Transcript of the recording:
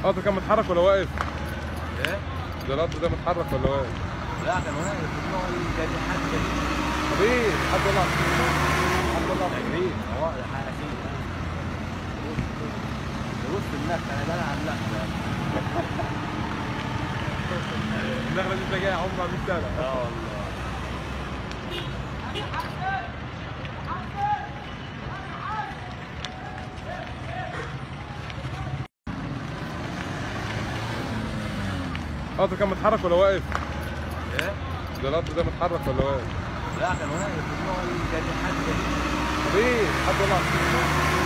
القطر كان متحرك ولا واقف؟ ايه؟ ده القطر ده متحرك ولا واقف؟ لا كان هنا الاسبوع الجديد حد جديد طب ايه؟ حد ولع حد ولع تجريد هو ده حاجه فيه بص النخل انا بلعب نخل النخله دي انت جاي عمرها 100 سنه اه والله القطر كان متحرك ولا واقف؟ ايه؟ ده القطر ده متحرك ولا واقف؟ لا كان هنا الاسبوع الجديد حد جديد طب ايه؟ حد ولع